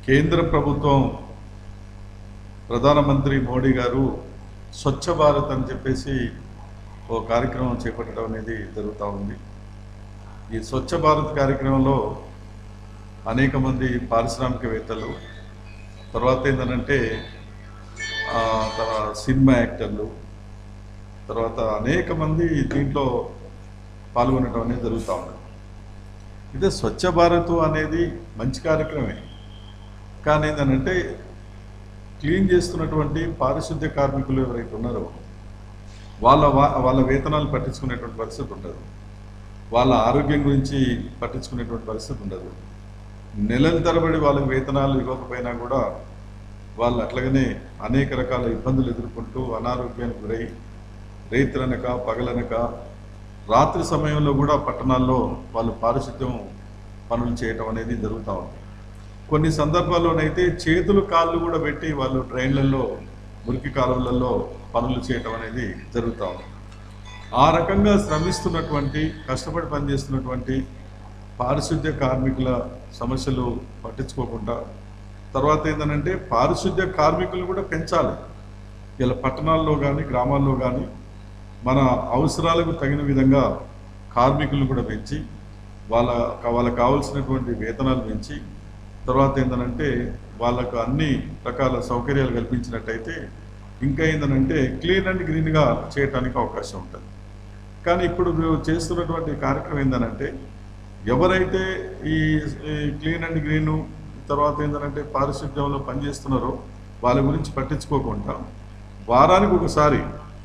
కేంద్ర ప్రభుత్వం ప్రధానమంత్రి మోడీ గారు స్వచ్ఛ భారత్ అని చెప్పేసి ఓ కార్యక్రమం చేపట్టడం అనేది జరుగుతూ ఉంది ఈ స్వచ్ఛ భారత్ కార్యక్రమంలో అనేక మంది పారిశ్రామికవేత్తలు తర్వాత ఏంటంటే ఆ, తర- సినిమా యాక్టర్లు తర్వాత అనేక మంది దీంట్లో పాల్గొనడం అనేది జరుగుతూ ఉంది ఇదే స్వచ్ఛ భారత్ అనేది మంచి కార్యక్రమే కానీ ఏంటంటే క్లీన్ చేస్తున్నటువంటి పారిశుద్ధ్య కార్మికులు ఎవరైతే ఉన్నారో వాళ్ళ వా- వాళ్ళ వేతనాలు పట్టించుకునేటువంటి పరిస్థితి ఉండదు వాళ్ళ ఆరోగ్యం గురించి పట్టించుకునేటువంటి పరిస్థితి ఉండదు నెలల తరబడి వాళ్ళకి వేతనాలు ఇవ్వకపోయినా కూడా వాళ్ళు అట్లాగనే అనేక రకాల ఇబ్బందులు ఎదుర్కొంటూ అనారోగ్యానికి గురై రైతులనక పగలనక రాత్రి సమయంలో కూడా పట్టణాల్లో వాళ్ళు పారిశుద్ధ్యం పనులు చేయటం అనేది జరుగుతూ ఉంది కొన్ని సందర్భాల్లోనైతే చేతులు కాళ్ళు కూడా పెట్టి వాళ్ళు ట్రైన్లలో మురికి కాలువలలో పనులు చేయటం అనేది జరుగుతూ ఉంది ఆ రకంగా శ్రమిస్తున్నటువంటి కష్టపడి పనిచేస్తున్నటువంటి పారిశుద్ధ్య కార్మికుల సమస్యలు పట్టించుకోకుండా తర్వాత ఏంటంటే పారిశుద్ధ్య కార్మికులు కూడా పెంచాలి ఇలా పట్టణాల్లో కానీ గ్రామాల్లో కానీ మన అవసరాలకు తగిన విధంగా కార్మికులు కూడా పెంచి వాళ్ళ వాళ్ళకి కావాల్సినటువంటి వేతనాలు పెంచి తర్వాత ఏంటంటే వాళ్ళకు అన్ని రకాల సౌకర్యాలు కల్పించినట్టయితే ఇంకా ఏంటంటే క్లీన్ అండ్ గ్రీన్గా చేయడానికి అవకాశం ఉంటుంది కానీ ఇప్పుడు మేము చేస్తున్నటువంటి కార్యక్రమం ఏంటంటే ఎవరైతే ఈ ఈ క్లీన్ అండ్ గ్రీన్ తర్వాత ఏంటంటే పారిశుద్ధ్యంలో పనిచేస్తున్నారో వాళ్ళ గురించి పట్టించుకోకుండా వారానికి ఒకసారి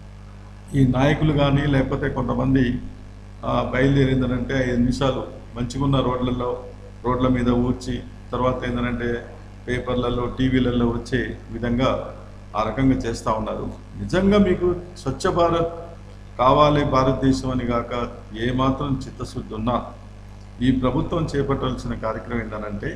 ఈ నాయకులు కానీ లేకపోతే కొంతమంది ఆ, బయలుదేరిందనంటే ఐదు నిమిషాలు మంచిగున్న రోడ్లలో రోడ్ల మీద ఊడ్చి తర్వాత ఏంటంటే పేపర్లలో టీవీలలో వచ్చే విధంగా ఆ రకంగా చేస్తూ ఉన్నారు నిజంగా మీకు స్వచ్ఛ భారత్ కావాలి భారతదేశం అని కాక ఏమాత్రం చిత్తశుద్ధి ఉన్నా ఈ ప్రభుత్వం చేపట్టాల్సిన కార్యక్రమం ఏంటంటే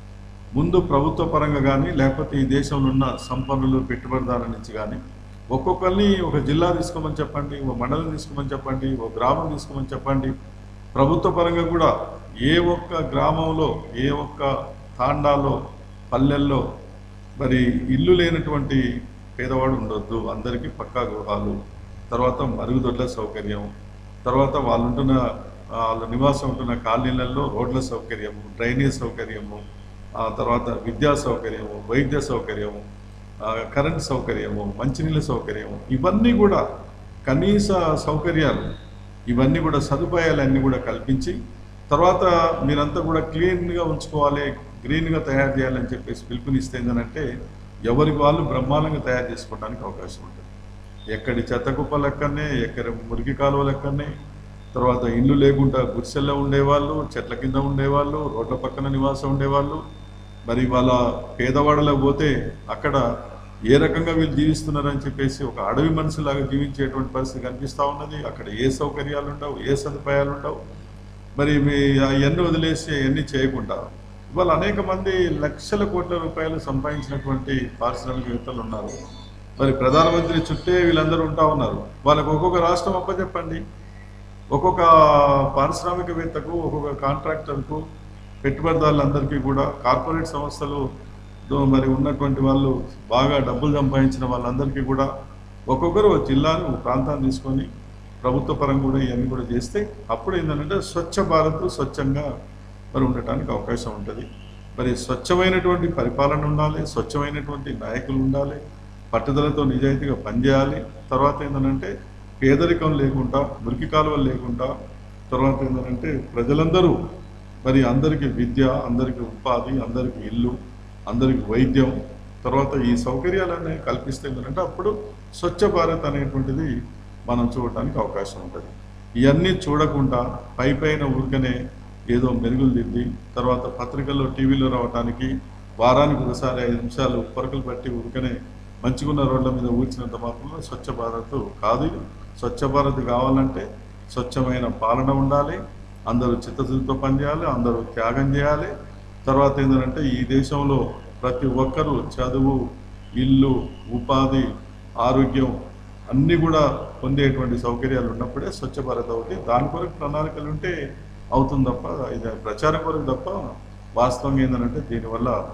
ముందు ప్రభుత్వ పరంగా కానీ లేకపోతే ఈ దేశంలో ఉన్న సంపన్నులు పెట్టుబడిదారుల నుంచి కానీ ఒక్కొక్కరిని ఒక జిల్లా తీసుకోమని చెప్పండి ఒక మండలం తీసుకోమని చెప్పండి ఒక గ్రామం తీసుకోమని చెప్పండి ప్రభుత్వ పరంగా కూడా ఏ ఒక్క గ్రామంలో ఏ ఒక్క తాండాలో పల్లెల్లో మరి ఇల్లు లేనటువంటి పేదవాడు ఉండొద్దు అందరికీ పక్కా గృహాలు తర్వాత మరుగుదొడ్ల సౌకర్యం తర్వాత వాళ్ళు ఉంటున్న ఆ, వాళ్ళ నివాసం ఉంటున్న కాలనీలలో రోడ్ల సౌకర్యము డ్రైనేజ్ సౌకర్యము ఆ తర్వాత విద్యా సౌకర్యము వైద్య సౌకర్యము ఆ, కరెంట్ సౌకర్యము మంచినీళ్ళ సౌకర్యము ఇవన్నీ కూడా కనీస సౌకర్యాలు ఇవన్నీ కూడా సదుపాయాలన్నీ కూడా కల్పించి తర్వాత మీరంతా కూడా క్లీన్గా ఉంచుకోవాలి గ్రీన్గా తయారు చేయాలని చెప్పేసి పిలుపునిస్తే ఏంటంటే ఎవరికి వాళ్ళు బ్రహ్మాండంగా తయారు చేసుకోవడానికి అవకాశం ఉంటుంది ఎక్కడి చెత్త కుప్ప లెక్కనే ఎక్కడి మురికి కాలువ లెక్కనే తర్వాత ఇల్లు లేకుండా గుడిసెల్లో ఉండేవాళ్ళు చెట్ల కింద ఉండేవాళ్ళు రోడ్ల పక్కన నివాసం ఉండేవాళ్ళు మరి వాళ్ళ పేదవాడలో పోతే అక్కడ ఏ రకంగా వీళ్ళు జీవిస్తున్నారని చెప్పేసి ఒక అడవి మనిషిలాగా జీవించేటువంటి పరిస్థితి కనిపిస్తూ ఉన్నది అక్కడ ఏ సౌకర్యాలు ఉండవు ఏ సదుపాయాలు ఉండవు మరి మీ అవన్నీ వదిలేసి అవన్నీ చేయకుండా ఇవాళ అనేక మంది లక్షల కోట్ల రూపాయలు సంపాదించినటువంటి పారిశ్రామికవేత్తలు ఉన్నారు మరి ప్రధానమంత్రి చుట్టే వీళ్ళందరూ ఉంటా ఉన్నారు వాళ్ళకు ఒక్కొక్క రాష్ట్రం అప్పచెప్పండి ఒక్కొక్క పారిశ్రామికవేత్తకు ఒక్కొక్క కాంట్రాక్టర్కు పెట్టుబడిదారులందరికీ కూడా కార్పొరేట్ సంస్థలు దో మరి ఉన్నటువంటి వాళ్ళు బాగా డబ్బులు సంపాదించిన వాళ్ళందరికీ కూడా ఒక్కొక్కరు ఒక జిల్లాని ఒక ప్రాంతాన్ని తీసుకొని ప్రభుత్వ పరంగా కూడా ఇవన్నీ కూడా చేస్తే అప్పుడు ఏంటంటే స్వచ్ఛ భారత్ స్వచ్ఛంగా మరి ఉండటానికి అవకాశం ఉంటుంది మరి స్వచ్ఛమైనటువంటి పరిపాలన ఉండాలి స్వచ్ఛమైనటువంటి నాయకులు ఉండాలి పట్టుదలతో నిజాయితీగా పనిచేయాలి తర్వాత ఏంటంటే పేదరికం లేకుండా మురికి కాలువలు లేకుండా తర్వాత ఏంటంటే ప్రజలందరూ మరి అందరికీ విద్య అందరికీ ఉపాధి అందరికీ ఇల్లు అందరికీ వైద్యం తర్వాత ఈ సౌకర్యాలన్నీ కల్పిస్తే ఏంటంటే అప్పుడు స్వచ్ఛ భారత్ అనేటువంటిది మనం చూడటానికి అవకాశం ఉంటుంది ఇవన్నీ చూడకుండా పై పైన ఊరికనే ఏదో మెరుగులు దిద్ది తర్వాత పత్రికల్లో టీవీలో రావటానికి వారానికి ఒకసారి ఐదు నిమిషాలు పొరకలు పట్టి ఊరికనే మంచిగున్న రోడ్ల మీద ఊడ్చినంత మాత్రంలో స్వచ్ఛ భారత్ కాదు ఇది. స్వచ్ఛ భారత్ కావాలంటే స్వచ్ఛమైన పాలన ఉండాలి అందరూ చిత్తశుద్ధితో పనిచేయాలి అందరూ త్యాగం చేయాలి తర్వాత ఏంటంటే ఈ దేశంలో ప్రతి ఒక్కరూ చదువు ఇల్లు ఉపాధి ఆరోగ్యం అన్నీ కూడా పొందేటువంటి సౌకర్యాలు ఉన్నప్పుడే స్వచ్ఛ భారత్ అవుతుంది దాని కొరకు ప్రణాళికలు ఉంటే అవుతుంది తప్ప ఇది ప్రచారం కొరకు తప్ప వాస్తవంగా ఏంటంటే దీనివల్ల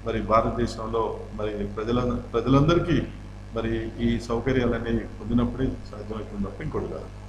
మరి భారతదేశంలో మరి ప్రజల ప్రజలందరికీ మరి ఈ సౌకర్యాలన్నీ పొందినప్పుడే సాధ్యమవుతుంది తప్ప ఇంకోటి కాదు